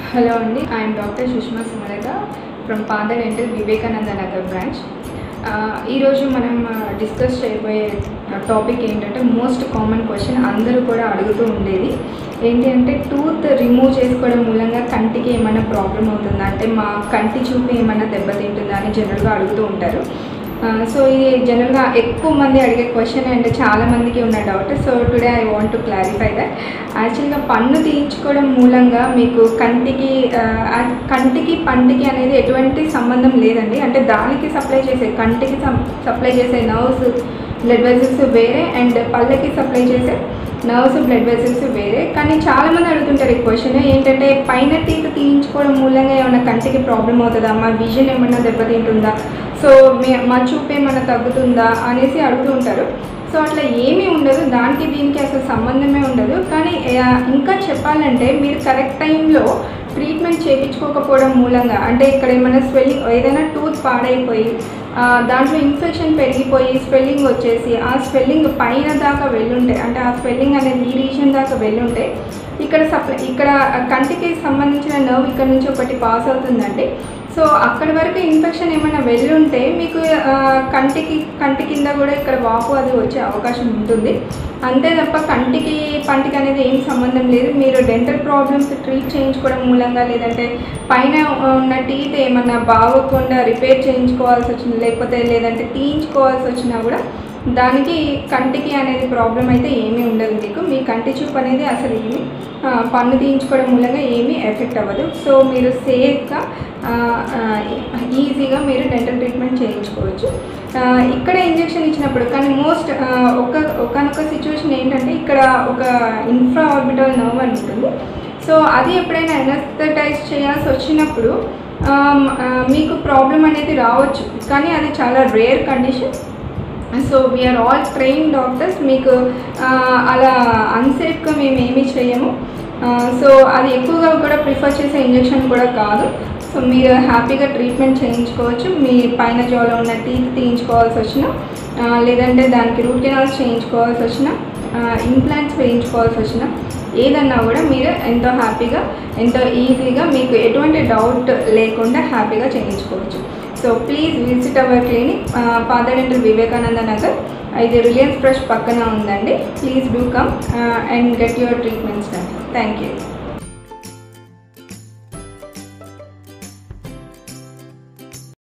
hello అండి I'm doctor Sushma Sumalatha from Paada dental Vivekananda Nagar branch ఈరోజు మనం డిస్కస్ చేయబోయే టాపిక్ ఏంటంటే మోస్ట్ కామన్ క్వశ్చన్ అందరూ కూడా అడుగుతూ ఉండేది ఏంటి అంటే టూత్ రిమూవ్ చేసుకోవడం మూలంగా కంటికి ఏమైనా ప్రాబ్లం అవుతుందా అంటే మా కంటి చూపు ఏమైనా దెబ్బతింటుందా అని జనరల్గా అడుగుతూ ఉంటారు సో ఇది జనరల్గా ఎక్కువ మంది అడిగే క్వశ్చన్ అండ్ చాలా మందికి ఉన్న doubt so today I want to clarify that యాక్చువల్గా పన్ను తీయించుకోవడం మూలంగా మీకు కంటికి ఆ, కంటికి పంటికి అనేది ఎటువంటి సంబంధం లేదండి అంటే దానికి సప్లై చేసే కంటికి సప్లై చేసే నర్వ్స్ బ్లడ్ వెజల్స్ వేరే అండ్ పళ్ళకి సప్లై చేసే నర్వ్స్ బ్లడ్ వెజల్స్ వేరే కానీ చాలామంది అడుగుతుంటారు ఈ క్వశ్చన్ ఏంటంటే పైన టీత్ తీయించుకోవడం మూలంగా ఏమైనా కంటికి ప్రాబ్లం అవుతుందా మా విజన్ ఏమన్నా దెబ్బతింటుందా సో మే మా చూపు ఏమైనా తగ్గుతుందా అనేసి అడుగుతూ ఉంటారు సో అట్లా ఏమీ ఉండదు దానికి దీనికి అసలు సంబంధమే ఉండదు కానీ ఆ, ఇంకా చెప్పాలంటే మీరు కరెక్ట్ టైంలో ట్రీట్మెంట్ చేయించుకోకపోవడం మూలంగా అంటే ఇక్కడ ఏమైనా స్వెల్లింగ్ ఏదైనా టూత్ పాడైపోయి ఆ, దాంట్లో ఇన్ఫెక్షన్ పెరిగిపోయి స్వెల్లింగ్ వచ్చేసి ఆ స్వెల్లింగ్ పైన దాకా వెళ్ళుంటే అంటే ఆ స్వెల్లింగ్ అనేది ఈ రీజన్ దాకా వెళ్ళుంటే ఇక్కడ సప్లై ఇక్కడ కంటికి సంబంధించిన నర్వ్ ఇక్కడ నుంచి ఒకటి పాస్ అవుతుందండి సో అక్కడి వరకు ఇన్ఫెక్షన్ ఏమైనా వెళ్ళుంటే మీకు ఆ, కంటికి కంటి కింద కూడా ఇక్కడ వాపు అది వచ్చే అవకాశం ఉంటుంది అంతే తప్ప కంటికి పంటికి అనేది ఏం సంబంధం లేదు మీరు డెంటల్ ప్రాబ్లమ్స్ ట్రీట్ చేయించుకోవడం మూలంగా లేదంటే పైన ఉన్న టీత్ ఏమన్నా బాగోకుండా రిపేర్ చేయించుకోవాల్సి వచ్చింది లేకపోతే లేదంటే తీయించుకోవాల్సి వచ్చినా కూడా దానికి కంటికి అనేది ప్రాబ్లం అయితే ఏమీ ఉండదు మీకు మీ కంటి చూపు అనేది అసలు ఏమి ఆ, పన్ను తీయించుకోవడం మూలంగా ఏమీ ఎఫెక్ట్ అవ్వదు సో మీరు సేఫ్గా ఈజీగా మీరు డెంటల్ ట్రీట్మెంట్ చేయించుకోవచ్చు ఆ, ఇక్కడ ఇంజెక్షన్ ఇచ్చినప్పుడు కానీ మోస్ట్ ఒక ఒకనొక సిచ్యువేషన్ ఏంటంటే ఇక్కడ ఒక ఇన్ఫ్రా ఆర్బిటల్ నర్వ్ అని ఉంటుంది సో అది ఎప్పుడైనా ఎనస్థటైజ్ చేయాల్సి వచ్చినప్పుడు ఆమ్, ఆ, మీకు ప్రాబ్లం అనేది రావచ్చు కానీ అది చాలా rare condition so we are all train doctors మీకు ఆ, అలా అన్సేఫ్గా మేము ఏమీ చేయము సో అది ఎక్కువగా కూడా ప్రిఫర్ చేసే ఇంజెక్షన్ కూడా కాదు సో మీరు హ్యాపీగా ట్రీట్మెంట్ చేయించుకోవచ్చు మీ పైన జోలో ఉన్న టీత్ తీయించుకోవాల్సి వచ్చినా ఆ, లేదంటే దానికి రూట్ కెనాల్స్ చేయించుకోవాల్సి వచ్చినా ఇంప్లాంట్స్ వేయించుకోవాల్సి వచ్చినా ఏదన్నా కూడా మీరు ఎంతో హ్యాపీగా ఎంతో ఈజీగా మీకు ఎటువంటి డౌట్ లేకుండా హ్యాపీగా చేయించుకోవచ్చు so please visit our clinic Paada dental Vivekananda Nagar ఇది రిలయన్స్ ఫ్రెష్ పక్కన ఉందండి please do come and get your treatments done thank you